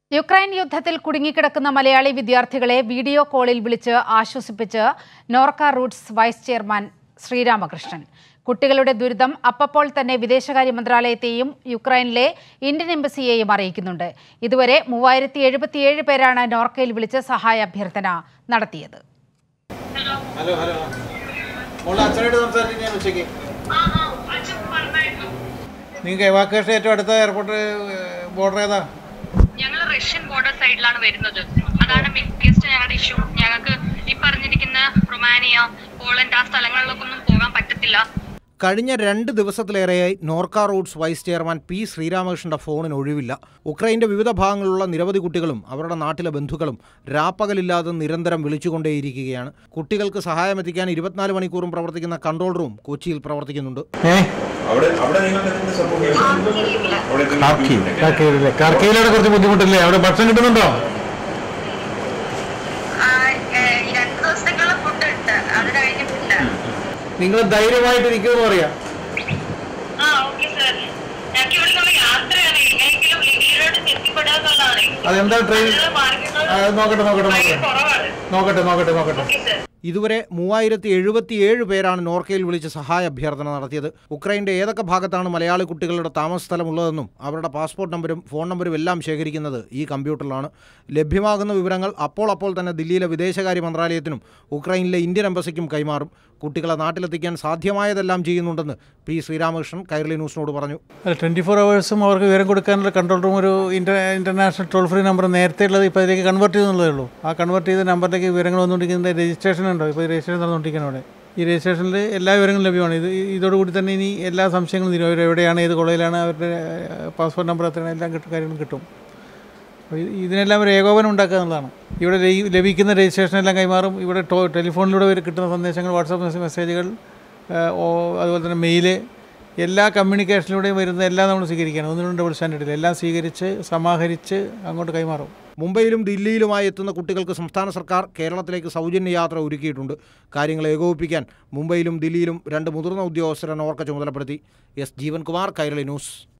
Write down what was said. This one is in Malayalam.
യുക്രൈൻ യുദ്ധത്തിൽ കുടുങ്ങിക്കിടക്കുന്ന മലയാളി വിദ്യാർത്ഥികളെ വീഡിയോ കോളിൽ വിളിച്ച് ആശ്വസിപ്പിച്ച് Norka Roots vice chairman Sreeramakrishnan കുട്ടികളുടെ ദുരിതം അപ്പപ്പോൾ തന്നെ വിദേശകാര്യ മന്ത്രാലയത്തെയും യുക്രൈനിലെ ഇന്ത്യൻ എംബസിയെയും അറിയിക്കുന്നുണ്ട് ഇതുവരെ മൂവായിരത്തി എഴുപത്തിയേഴ് പേരാണ് നോർക്കയിൽ വിളിച്ച് സഹായ അഭ്യർത്ഥന നടത്തിയത് ഹലോ ഹലോ മോളെ അച്ഛനായിട്ട് സംസാരിച്ചു ഞാൻ ഉച്ചയ്ക്ക് നിങ്ങൾക്ക് എവാക്വേഷൻ ഏറ്റവും അടുത്ത എയർപോർട്ട് ബോർഡർ ഏതാ ഞങ്ങൾ റഷ്യൻ ബോർഡർ സൈഡിലാണ് വരുന്നത് അതാണ് ബിഗ്ഗസ്റ്റ് ഞങ്ങളുടെ ഇഷ്യൂ ഞങ്ങൾക്ക് ഈ പറഞ്ഞിരിക്കുന്ന റൊമാനിയ പോളണ്ട് ആ സ്ഥലങ്ങളിലൊക്കെ ഒന്നും പോകാൻ പറ്റത്തില്ല കഴിഞ്ഞ രണ്ട് ദിവസത്തിലേറെയായി Norka Roots vice chairman P ശ്രീരാമകൃഷ്ണന്റെ ഫോണിന് ഒഴിവില്ല ഉക്രൈന്റെ വിവിധ ഭാഗങ്ങളിലുള്ള നിരവധി കുട്ടികളും അവരുടെ നാട്ടിലെ ബന്ധുക്കളും രാപ്പകലില്ലാതെ നിരന്തരം വിളിച്ചുകൊണ്ടേയിരിക്കുകയാണ് കുട്ടികൾക്ക് സഹായമെത്തിക്കാൻ ഇരുപത്തിനാല് മണിക്കൂറും പ്രവർത്തിക്കുന്ന കൺട്രോൾ റൂം കൊച്ചിയിൽ പ്രവർത്തിക്കുന്നുണ്ട് അവിടെ അവിടെ നിങ്ങൾക്ക് എന്തെങ്കിലും സംഭവിക്കും അവിടെ എന്തെങ്കിലും കാർക്കീവിലെ കാർക്കീവിലാണ് കുറച്ച് ബുദ്ധിമുട്ടില്ലേ അവിടെ ഭക്ഷണം കിട്ടുന്നുണ്ടോ രണ്ട് ദിവസത്തേക്കുള്ള ഫുഡ് ഉണ്ട് അത് കഴിഞ്ഞിട്ടില്ല നിങ്ങൾ ധൈര്യമായിട്ട് ഇരിക്കുമെന്ന് പറയാം ആ ഓക്കെ സർ ഞങ്ങൾക്ക് ഇവിടെ നിന്ന് യാത്രയാണ് എങ്ങനെയെങ്കിലും വീട്ടിലോട്ട് എത്തിപ്പെടാന്നുള്ളതാണ് അതെന്താ ട്രെയിൻ ആ, നോക്കട്ടെ നോക്കട്ടെ നോക്കട്ടെ കുറവാണ് നോക്കട്ടെ നോക്കട്ടെ നോക്കട്ടെ ഓക്കെ സർ ഇതുവരെ മൂവായിരത്തി എഴുപത്തിയേഴ് പേരാണ് നോർക്കയിൽ വിളിച്ച് സഹായ അഭ്യർത്ഥന നടത്തിയത് ഉക്രൈൻ്റെ ഏതൊക്കെ ഭാഗത്താണ് മലയാളി കുട്ടികളുടെ താമസ സ്ഥലമുള്ളതെന്നും അവരുടെ പാസ്പോർട്ട് നമ്പരും ഫോൺ നമ്പരും എല്ലാം ശേഖരിക്കുന്നത് ഈ കമ്പ്യൂട്ടറിലാണ് ലഭ്യമാകുന്ന വിവരങ്ങൾ അപ്പോൾ അപ്പോൾ തന്നെ ദില്ലിയിലെ വിദേശകാര്യ മന്ത്രാലയത്തിനും ഉക്രൈനിലെ ഇന്ത്യൻ എംബസിക്കും കൈമാറും കുട്ടികളെ നാട്ടിലെത്തിക്കാൻ സാധ്യമായതെല്ലാം ചെയ്യുന്നുണ്ടെന്ന് പി ശ്രീരാമകൃഷ്ണൻ കൈരളി ന്യൂസിനോട് പറഞ്ഞു അല്ല ട്വൻറ്റി ഫോർ അവേഴ്സും അവർക്ക് വിവരം കൊടുക്കാനുള്ള കൺട്രോൾ റൂം ഒരു inter international toll free number നേരത്തെ ഉള്ളത് ഇപ്പോൾ ഇതിലേക്ക് കൺവേർട്ട് ചെയ്തെന്നുള്ളതേ ഉള്ളൂ ആ കൺവേർട്ട് ചെയ്ത നമ്പറിലേക്ക് വിവരങ്ങൾ വന്നുകൊണ്ടിരിക്കുന്നത് രജിസ്ട്രേഷൻ ഉണ്ടോ ഇപ്പോൾ രജിസ്ട്രേഷൻ നടന്നുകൊണ്ടിരിക്കണം അവിടെ ഈ രജിസ്ട്രേഷനിൽ എല്ലാ വിവരങ്ങളും ലഭ്യമാണ് ഇത് ഇതോടുകൂടി തന്നെ ഇനി എല്ലാ സംശയങ്ങളും തീരും അവർ എവിടെയാണ് ഏത് കോളേജിലാണ് അവരുടെ പാസ്പോർട്ട് നമ്പർ എത്രയാണ് എല്ലാം കിട്ടും കാര്യങ്ങളും കിട്ടും അപ്പോൾ ഇത് ഇതിനെല്ലാം ഒരു ഏകോപനം ഉണ്ടാക്കുക എന്നുള്ളതാണ് ഇവിടെ ലയി- ലഭിക്കുന്ന രജിസ്ട്രേഷൻ എല്ലാം കൈമാറും ഇവിടെ ടോ ടെലിഫോണിലൂടെ വരെ കിട്ടുന്ന സന്ദേശങ്ങൾ വാട്സാപ്പ് മെസ്സേജുകൾ ആ, ഓ അതുപോലെ തന്നെ മെയില് എല്ലാ കമ്മ്യൂണിക്കേഷനിലൂടെയും വരുന്ന എല്ലാം നമ്മൾ സ്വീകരിക്കണം ഒന്നിനും ഡബിൾ സ്റ്റാൻഡേർഡിൽ എല്ലാം സ്വീകരിച്ച് സമാഹരിച്ച് അങ്ങോട്ട് കൈമാറും മുംബൈയിലും ദില്ലിയിലുമായി എത്തുന്ന കുട്ടികൾക്ക് സംസ്ഥാന സർക്കാർ കേരളത്തിലേക്ക് സൗജന്യ യാത്ര ഒരുക്കിയിട്ടുണ്ട് കാര്യങ്ങൾ ഏകോപിപ്പിക്കാൻ മുംബൈയിലും ദില്ലിയിലും രണ്ട് മുതിർന്ന ഉദ്യോഗസ്ഥരെ നോർക്ക ചുമതലപ്പെടുത്തി എസ് ജീവൻകുമാർ കൈരളി ന്യൂസ്